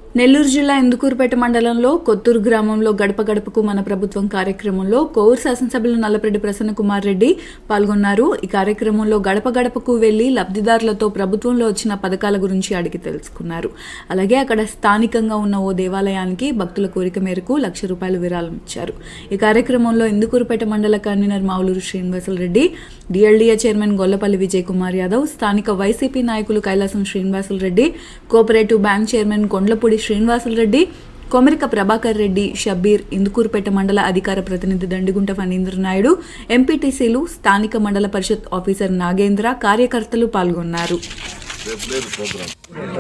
నెల్లూరు జిల్లా ఇందుకూరుపేట మండలంలో కొత్తూరు గ్రామంలో గడప గడపకు మన ప్రభుత్వం కార్యక్రమంలో కోవూరు శాసనసభ్యులు నల్లపరెడ్డి ప్రసన్న కుమార్ రెడ్డి పాల్గొన్నారు ఈ కార్యక్రమంలో గడప గడపకు వెళ్లి లబ్ధిదారులతో ప్రభుత్వంలో వచ్చిన పథకాల గురించి అడిగి తెలుసుకున్నారు అలాగే అక్కడ స్థానికంగా ఉన్న ఓ దేవాలయానికి భక్తుల కోరిక మేరకు లక్ష రూపాయలు విరాళం ఇచ్చారు ఈ కార్యక్రమంలో ఇందుకూరుపేట మండల convener Mavuluru Srinivasula Reddy DLDA chairman Gollapalli Vijay Kumar Yadav స్థానిక వైసీపీ నాయకులు Kailasam Srinivasula Reddy cooperative bank chairman Kondlapudi Srinivasula Reddy Komarika Prabhakar Reddy Shabbir Indukurpet మండల అధికార ప్రతినిధి దండిగుంట ఫణీంద్ర నాయుడు ఎంపీటీసీలు స్థానిక మండల పరిషత్ ఆఫీసర్ నాగేంద్ర కార్యకర్తలు పాల్గొన్నారు రేపు లేదు ప్రోగ్రామ్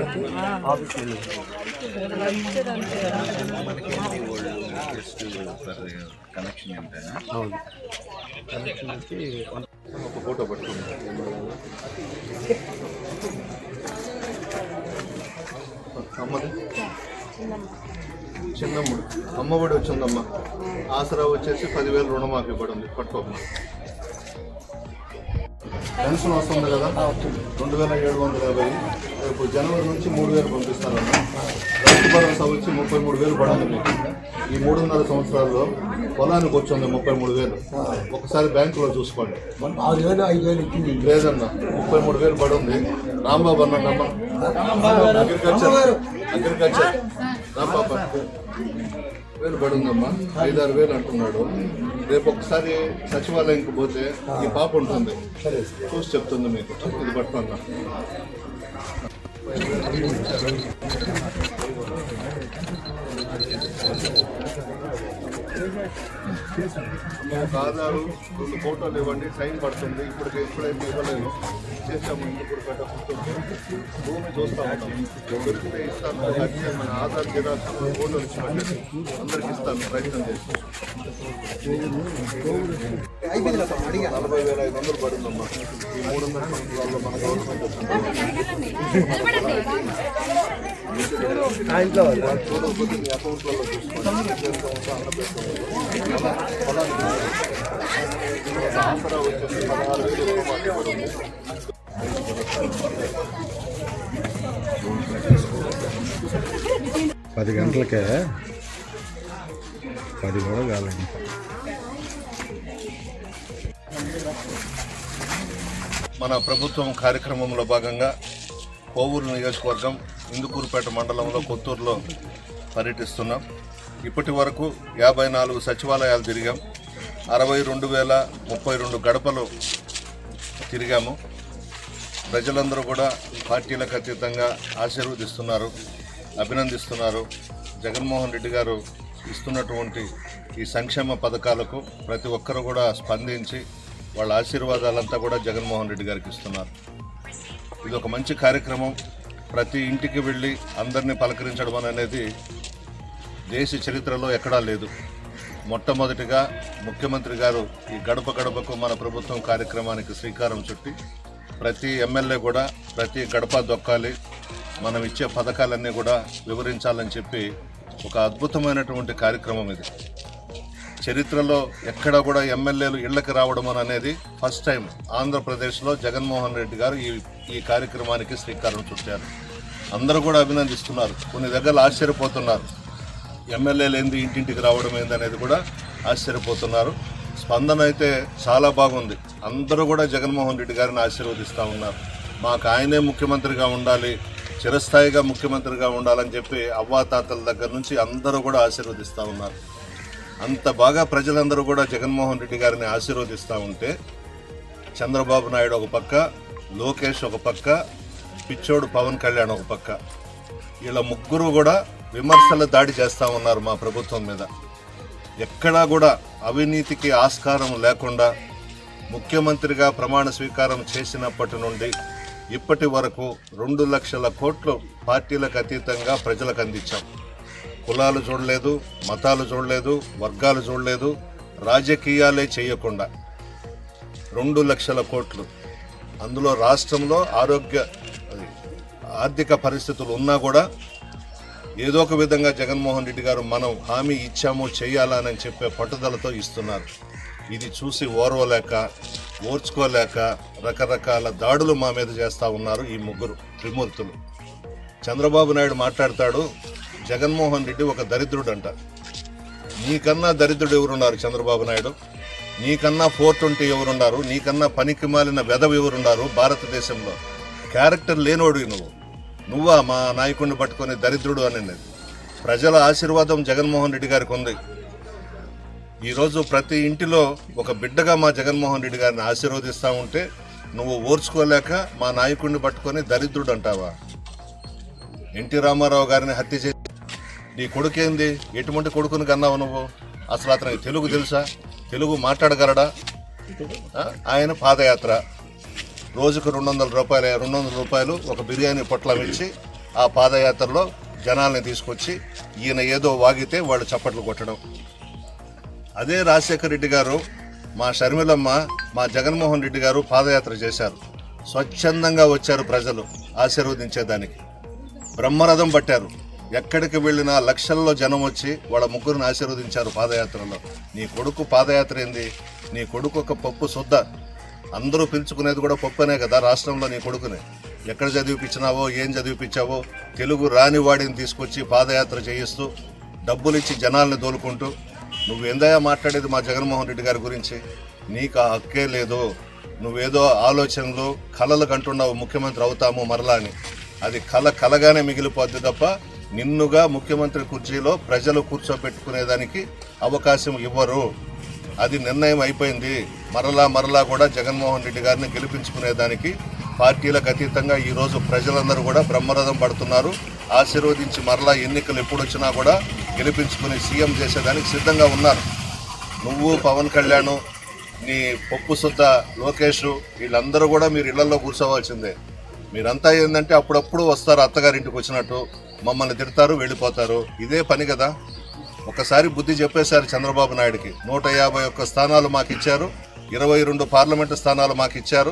కనెక్షన్ ఏంటైనా ఒక ఫోటో పట్టుకుంది అమ్మది చిన్నమ్ముడు అమ్మఒడి వచ్చిందమ్మా ఆసరా వచ్చేసి పదివేలు రుణమాఫీ పడింది పట్టుకోమ్మా పెన్షన్ వస్తుంది కదా రెండు వేల ఏడు వందల యాభై రేపు జనవరి నుంచి మూడు వేలు పంపిస్తారన్న రైతు భరోసా వచ్చి ముప్పై మూడు వేలు పడింది మీకు ఈ మూడున్నర సంవత్సరాల్లో పొలానికి వచ్చింది ముప్పై మూడు వేలు ఒకసారి బ్యాంకులో చూసుకోండి ఆరు వేలు ఐదు వేలు ఇచ్చింది లేదన్న ముప్పై మూడు వేలు పడింది రాంబాబు అన్నాడమ్మ అగ్రికల్చర్ అగ్రికల్చర్ రాంబాబు వేలు పడిందమ్మా ఐదారు వేలు అంటున్నాడు రేపు ఒకసారి సచివాలయంకి పోతే ఈ పాప ఉంటుంది చూసి చెప్తుంది మీకు ఇది పట్టుకున్నా ఒక ఆధారు రెండు ఫోటోలు ఇవ్వండి టైం పడుతుంది ఇప్పుడు ఇప్పుడైతే ఇవ్వలేను చేసాము ఇప్పుడు పెట్టకుంటుంది భూమి చూస్తా ఉన్నాం దొరికితే ఇస్తాను అట్లే మన ఆధార్ జిరాక్స్ ఫోటోలు ఇచ్చి పెట్టండి అందరికి ఇస్తాను ప్రయత్నం చేసి నలభై వేల ఐదు వందలు పడిందమ్మా ఈ మూడు వందల సంవత్సరాల్లో మన గవర్నమెంట్ వచ్చింది చూడకపోతే మీ అకౌంట్లలో చూసుకోండి చేస్తాము అన్న పెట్టుకోము ఆసరా వచ్చేసి పదహారు వేలు రూపాయలు పడింది పది గంటలకే పది కూడా కాలేదు మన ప్రభుత్వం కార్యక్రమంలో భాగంగా కోవూరు నియోజకవర్గం ఇందుకూరుపేట మండలంలో కొత్తూరులో పర్యటిస్తున్నాం ఇప్పటి వరకు యాభై నాలుగు సచివాలయాలు తిరిగాం అరవై రెండు వేల ముప్పై రెండు గడపలు తిరిగాము ప్రజలందరూ కూడా పార్టీలకు అతీతంగా ఆశీర్వదిస్తున్నారు అభినందిస్తున్నారు జగన్మోహన్ రెడ్డి గారు ఇస్తున్నటువంటి ఈ సంక్షేమ పథకాలకు ప్రతి ఒక్కరు కూడా స్పందించి వాళ్ళ ఆశీర్వాదాలంతా కూడా జగన్మోహన్ రెడ్డి గారికి ఇస్తున్నారు ఇది ఒక మంచి కార్యక్రమం ప్రతి ఇంటికి వెళ్ళి అందరినీ పలకరించడం అనేది దేశ చరిత్రలో ఎక్కడా లేదు మొట్టమొదటిగా ముఖ్యమంత్రి గారు ఈ గడప గడపకు మన ప్రభుత్వం కార్యక్రమానికి శ్రీకారం చుట్టి ప్రతి ఎమ్మెల్యే కూడా ప్రతి గడప దొక్కాలి మనం ఇచ్చే పథకాలన్నీ కూడా వివరించాలని చెప్పి ఒక అద్భుతమైనటువంటి కార్యక్రమం ఇది చరిత్రలో ఎక్కడ కూడా ఎమ్మెల్యేలు ఇళ్లకు రావడం అని అనేది ఫస్ట్ టైం ఆంధ్రప్రదేశ్లో జగన్మోహన్ రెడ్డి గారు ఈ ఈ కార్యక్రమానికి శ్రీకారం చుట్టారు అందరూ కూడా అభినందిస్తున్నారు కొన్ని దగ్గర ఆశ్చర్యపోతున్నారు ఎమ్మెల్యేలు ఏంది ఇంటింటికి రావడం ఏంది అనేది కూడా ఆశ్చర్యపోతున్నారు స్పందన అయితే చాలా బాగుంది అందరూ కూడా జగన్మోహన్ రెడ్డి గారిని ఆశీర్వదిస్తూ ఉన్నారు మాకు ఆయనే ముఖ్యమంత్రిగా ఉండాలి చిరస్థాయిగా ముఖ్యమంత్రిగా ఉండాలని చెప్పి అవ్వాతాతల దగ్గర నుంచి అందరూ కూడా ఆశీర్వదిస్తూ ఉన్నారు అంత బాగా ప్రజలందరూ కూడా జగన్మోహన్ రెడ్డి గారిని ఆశీర్వదిస్తూ ఉంటే చంద్రబాబు నాయుడు ఒక పక్క లోకేష్ ఒక పక్క పిచ్చోడు పవన్ కళ్యాణ్ ఒక పక్క వీళ్ళ ముగ్గురు కూడా విమర్శల దాడి చేస్తూ ఉన్నారు మా ప్రభుత్వం మీద ఎక్కడా కూడా అవినీతికి ఆస్కారం లేకుండా ముఖ్యమంత్రిగా ప్రమాణ స్వీకారం చేసినప్పటి నుండి ఇప్పటి వరకు రెండు లక్షల కోట్లు పార్టీలకు అతీతంగా ప్రజలకు అందించాం కులాలు చూడలేదు మతాలు చూడలేదు వర్గాలు చూడలేదు రాజకీయాలే చేయకుండా రెండు లక్షల కోట్లు అందులో రాష్ట్రంలో ఆరోగ్య అది, ఆర్థిక పరిస్థితులు ఉన్నా కూడా ఏదో ఒక విధంగా జగన్మోహన్ రెడ్డి గారు మనం హామీ ఇచ్చాము చేయాలని చెప్పే పట్టుదలతో ఇస్తున్నారు ఇది చూసి ఓర్వలేక ఓర్చుకోలేక రకరకాల దాడులు మా మీద చేస్తూ ఉన్నారు ఈ ముగ్గురు త్రిమూర్తులు చంద్రబాబు నాయుడు మాట్లాడతాడు జగన్మోహన్ రెడ్డి ఒక దరిద్రుడు అంట నీకన్నా దరిద్రుడు ఎవరున్నారు చంద్రబాబు నాయుడు నీకన్నా ఫోర్ ట్వంటీ ఎవరున్నారు నీకన్నా పనికి మాలిన వెధవ ఎవరున్నారు భారతదేశంలో క్యారెక్టర్ లేనోడు నువ్వు నువ్వా మా నాయకుడిని పట్టుకొని దరిద్రుడు అనేది ప్రజల ఆశీర్వాదం జగన్మోహన్ రెడ్డి గారికి ఉంది ఈరోజు ప్రతి ఇంటిలో ఒక బిడ్డగా మా జగన్మోహన్ రెడ్డి గారిని ఆశీర్వదిస్తా ఉంటే నువ్వు ఓర్చుకోలేక మా నాయకుడిని పట్టుకొని దరిద్రుడు అంటావా ఎన్టీ రామారావు గారిని హత్య చేసి నీ కొడుకేంది ఎటువంటి కొడుకుని కన్నావు నువ్వు అసలు అతనికి తెలుగు తెలుసా తెలుగు మాట్లాడగలడా ఆ? ఆయన పాదయాత్ర రోజుకు రెండు వందల రూపాయలు రెండు వందల రూపాయలు ఒక బిర్యానీ పొట్లం ఇచ్చి ఆ పాదయాత్రలో జనాల్ని తీసుకొచ్చి ఈయన ఏదో వాగితే వాళ్ళు చప్పట్లు కొట్టడం అదే రాజశేఖర రెడ్డి గారు మా షర్మిలమ్మ మా జగన్మోహన్ రెడ్డి గారు పాదయాత్ర చేశారు స్వచ్ఛందంగా వచ్చారు ప్రజలు ఆశీర్వదించేదానికి బ్రహ్మరథం పట్టారు ఎక్కడికి వెళ్ళినా లక్షల్లో జనం వచ్చి వాళ్ళ ముగ్గురిని ఆశీర్వదించారు పాదయాత్రలో నీ కొడుకు పాదయాత్ర ఏంది నీ కొడుకు ఒక పప్పు శుద్ధ అందరూ పిలుచుకునేది కూడా పప్పునే కదా రాష్ట్రంలో నీ కొడుకుని ఎక్కడ చదివిపించినావో ఏం చదివిపించావో తెలుగు రాని వాడిని తీసుకొచ్చి పాదయాత్ర చేయిస్తూ డబ్బులు ఇచ్చి జనాల్ని దోలుకుంటూ నువ్వు ఎందయా మాట్లాడేది మా జగన్మోహన్ రెడ్డి గారి గురించి నీకు ఆ హక్కే లేదు నువ్వేదో ఆలోచనలు కలలు కంటున్నావు ముఖ్యమంత్రి అవుతాము మరలా అని అది కల కలగానే మిగిలిపోద్ది తప్ప నిన్నుగా ముఖ్యమంత్రి కుర్చీలో ప్రజలు కూర్చోబెట్టుకునేదానికి అవకాశం ఇవ్వరు అది నిర్ణయం అయిపోయింది మరలా మరలా కూడా జగన్మోహన్ రెడ్డి గారిని గెలిపించుకునేదానికి పార్టీలకు అతీతంగా ఈరోజు ప్రజలందరూ కూడా బ్రహ్మరథం పడుతున్నారు ఆశీర్వదించి మరలా ఎన్నికలు ఎప్పుడు వచ్చినా కూడా గెలిపించుకుని సీఎం చేసేదానికి సిద్ధంగా ఉన్నారు నువ్వు పవన్ కళ్యాణ్ నీ పప్పు సుద్ద లోకేష్ వీళ్ళందరూ కూడా మీరు ఇళ్లలో కూర్చోవాల్సిందే మీరంతా ఏంటంటే అప్పుడప్పుడు వస్తారు అత్తగారింటికి వచ్చినట్టు మమ్మల్ని తిడతారు వెళ్ళిపోతారు ఇదే పని కదా ఒకసారి బుద్ధి చెప్పేశారు చంద్రబాబు నాయుడుకి నూట యాభై ఒక్క స్థానాలు మాకు ఇచ్చారు ఇరవై రెండు పార్లమెంటు స్థానాలు మాకు ఇచ్చారు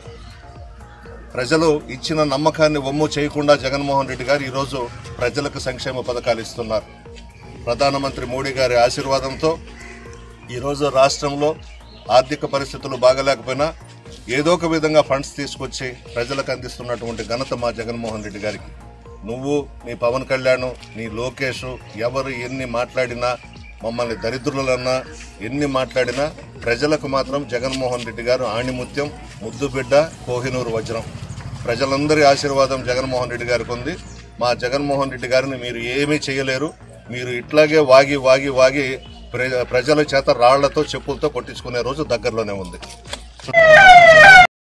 ప్రజలు ఇచ్చిన నమ్మకాన్ని వమ్ము చేయకుండా జగన్మోహన్ రెడ్డి గారు ఈరోజు ప్రజలకు సంక్షేమ పథకాలు ఇస్తున్నారు ప్రధానమంత్రి మోడీ గారి ఆశీర్వాదంతో ఈరోజు రాష్ట్రంలో ఆర్థిక పరిస్థితులు బాగలేకపోయినా ఏదో ఒక విధంగా ఫండ్స్ తీసుకొచ్చి ప్రజలకు అందిస్తున్నటువంటి ఘనత మా జగన్మోహన్ రెడ్డి గారికి నువ్వు నీ పవన్ కళ్యాణ్ నీ లోకేష్ ఎవరు ఎన్ని మాట్లాడినా మమ్మల్ని దరిద్రులన్నా ఎన్ని మాట్లాడినా ప్రజలకు మాత్రం జగన్మోహన్ రెడ్డి గారు ఆణిముత్యం ముద్దుబిడ్డ కోహినూరు వజ్రం ప్రజలందరి ఆశీర్వాదం జగన్మోహన్ రెడ్డి గారికి ఉంది మా జగన్మోహన్ రెడ్డి గారిని మీరు ఏమీ చేయలేరు మీరు ఇట్లాగే వాగి వాగి వాగి ప్ర- ప్రజల చేత రాళ్లతో చెప్పులతో కొట్టించుకునే రోజు దగ్గరలోనే ఉంది